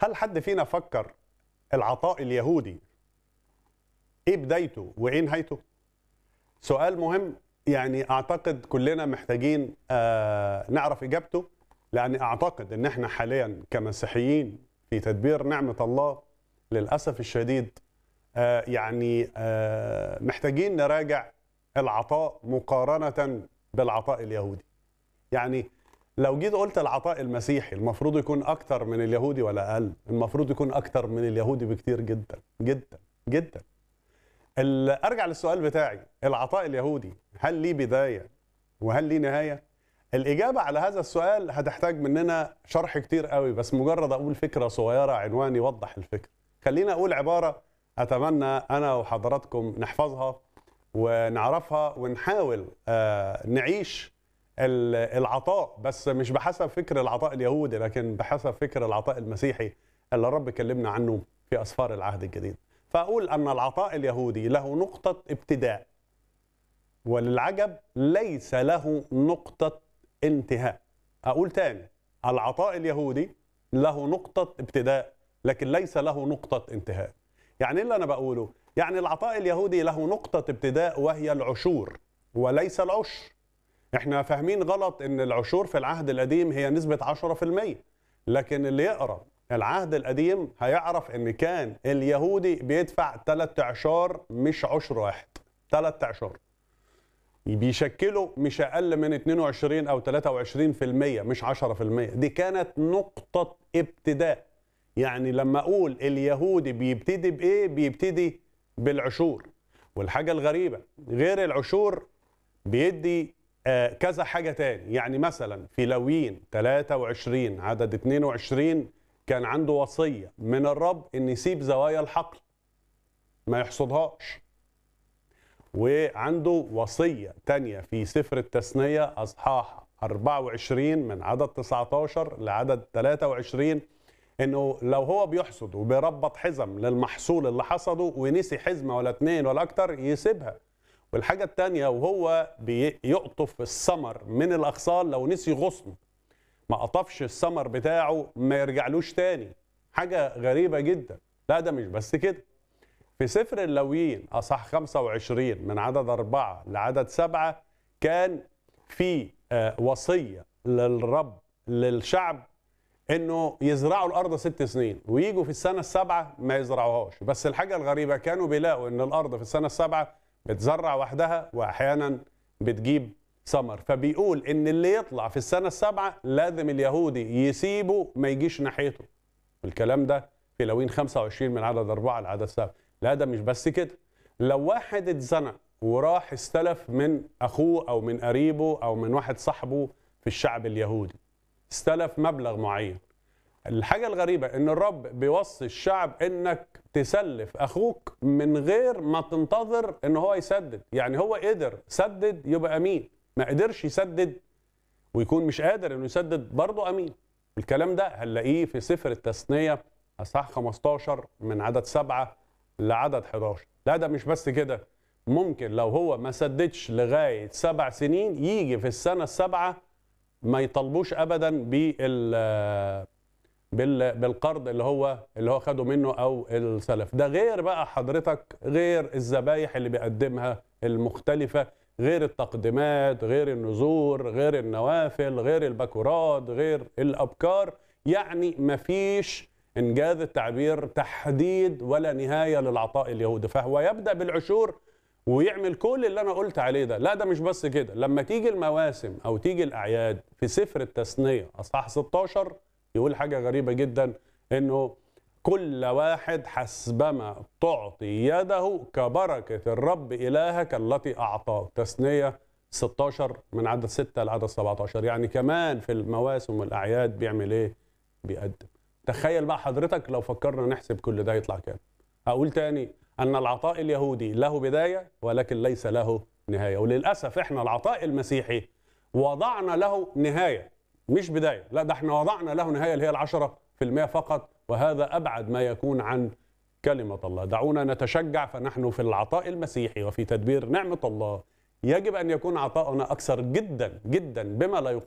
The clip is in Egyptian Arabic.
هل حد فينا فكر العطاء اليهودي ايه بدايته وايه نهايته؟ سؤال مهم يعني اعتقد كلنا محتاجين آه نعرف اجابته لان اعتقد ان احنا حاليا كمسيحيين في تدبير نعمه الله للاسف الشديد آه يعني آه محتاجين نراجع العطاء مقارنه بالعطاء اليهودي. يعني لو جيت قلت العطاء المسيحي المفروض يكون اكتر من اليهودي ولا اقل؟ المفروض يكون اكتر من اليهودي بكتير جدا جدا جدا. ال- ارجع للسؤال بتاعي العطاء اليهودي هل ليه بدايه وهل ليه نهايه؟ الاجابه على هذا السؤال هتحتاج مننا شرح كتير قوي بس مجرد اقول فكره صغيره عنوان يوضح الفكره. خلينا اقول عباره اتمنى انا وحضراتكم نحفظها ونعرفها ونحاول آه، نعيش ال- العطاء بس مش بحسب فكر العطاء اليهودي لكن بحسب فكر العطاء المسيحي اللي الرب كلمنا عنه في اسفار العهد الجديد. فاقول ان العطاء اليهودي له نقطه ابتداء وللعجب ليس له نقطه انتهاء. اقول تاني العطاء اليهودي له نقطه ابتداء لكن ليس له نقطه انتهاء. يعني ايه اللي انا بقوله؟ يعني العطاء اليهودي له نقطه ابتداء وهي العشور وليس العشر. احنا فاهمين غلط ان العشور في العهد القديم هي نسبه 10% لكن اللي يقرا العهد القديم هيعرف ان كان اليهودي بيدفع ثلاث اعشار مش عشر واحد ثلاث اعشار بيشكلوا مش اقل من 22 او 23% مش 10% دي كانت نقطه ابتداء يعني لما اقول اليهودي بيبتدي بايه بيبتدي بالعشور والحاجه الغريبه غير العشور بيدي آه، كذا حاجة تاني يعني مثلا في لويين 23 عدد 22 كان عنده وصية من الرب ان يسيب زوايا الحقل ما يحصدهاش وعنده وصية تانية في سفر التثنية أصحاح 24 من عدد 19 لعدد 23 انه لو هو بيحصد وبيربط حزم للمحصول اللي حصده ونسي حزمة ولا اتنين ولا اكتر يسيبها والحاجة التانية وهو بيقطف الثمر من الأغصان لو نسي غصن ما قطفش الثمر بتاعه ما يرجعلوش تاني حاجة غريبة جدا لا ده مش بس كده في سفر اللويين أصح 25 من عدد أربعة لعدد سبعة كان في آه، وصية للرب للشعب انه يزرعوا الارض ست سنين ويجوا في السنه السابعه ما يزرعوهاش بس الحاجه الغريبه كانوا بيلاقوا ان الارض في السنه السابعه بتزرع وحدها واحيانا بتجيب ثمر فبيقول ان اللي يطلع في السنه السابعه لازم اليهودي يسيبه ما يجيش ناحيته الكلام ده في لوين 25 من عدد أربعة لعدد سبعة لا ده مش بس كده لو واحد اتزنق وراح استلف من أخوه أو من قريبه أو من واحد صاحبه في الشعب اليهودي استلف مبلغ معين الحاجة الغريبة ان الرب بيوصي الشعب انك تسلف اخوك من غير ما تنتظر ان هو يسدد يعني هو قدر سدد يبقى امين ما قدرش يسدد ويكون مش قادر انه يسدد برضه امين الكلام ده هنلاقيه في سفر التثنية اصحاح 15 من عدد سبعة لعدد 11 لا ده مش بس كده ممكن لو هو ما سددش لغاية سبع سنين يجي في السنة السابعة ما يطالبوش ابدا بال بال- بالقرض اللي هو اللي هو خده منه او السلف ده غير بقى حضرتك غير الذبايح اللي بيقدمها المختلفه غير التقديمات غير النذور غير النوافل غير البكورات غير الابكار يعني مفيش انجاز التعبير تحديد ولا نهايه للعطاء اليهودي فهو يبدا بالعشور ويعمل كل اللي انا قلت عليه ده لا ده مش بس كده لما تيجي المواسم او تيجي الاعياد في سفر التثنيه اصحاح 16 يقول حاجه غريبه جدا انه كل واحد حسبما تعطي يده كبركه الرب الهك التي اعطاه تثنيه 16 من عدد 6 لعدد 17 يعني كمان في المواسم والاعياد بيعمل ايه بيقدم تخيل بقى حضرتك لو فكرنا نحسب كل ده يطلع كام اقول تاني ان العطاء اليهودي له بدايه ولكن ليس له نهايه وللاسف احنا العطاء المسيحي وضعنا له نهايه مش بدايه لا ده احنا وضعنا له نهايه اللي هي العشرة في المية فقط وهذا ابعد ما يكون عن كلمه الله دعونا نتشجع فنحن في العطاء المسيحي وفي تدبير نعمه الله يجب ان يكون عطاؤنا اكثر جدا جدا بما لا يقارن